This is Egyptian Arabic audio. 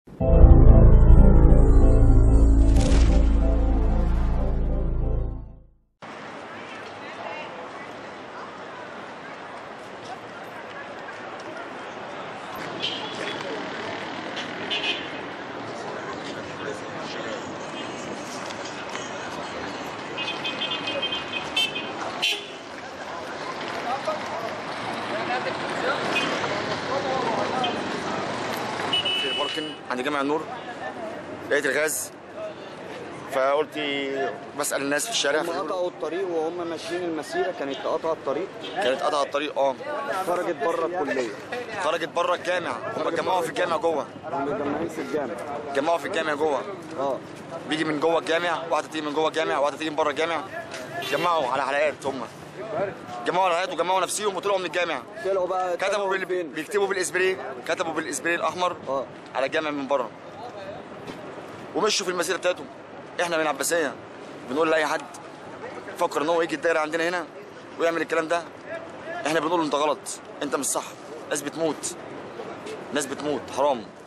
في باركن عند جامع النور لقيت الغاز فقلت بسال الناس في الشارع هم قطعوا الطريق وهم ماشيين المسيره كانت قطع الطريق كانت قطع الطريق اه خرجت بره الكليه خرجت بره الجامع هم اتجمعوا في الجامع جوه هم مجمعين في الجامع اتجمعوا في الجامع جوه اه بيجي من جوه الجامع واحده تيجي من جوه الجامع واحده تيجي من بره الجامع اتجمعوا على حلقات هم جمعوا على حلقات وجمعوا نفسيهم وطلعوا من الجامع طلعوا بقى كتبوا طلعوا بال... فين؟ بيكتبوا بالاسبري كتبوا بالاسبري الاحمر اه على الجامع من بره ومشوا في المسيره بتاعتهم احنا من عباسيه بنقول لاي حد فكر ان هو يجي الدايره عندنا هنا ويعمل الكلام ده احنا بنقول له انت غلط انت مش صح ناس بتموت ناس بتموت حرام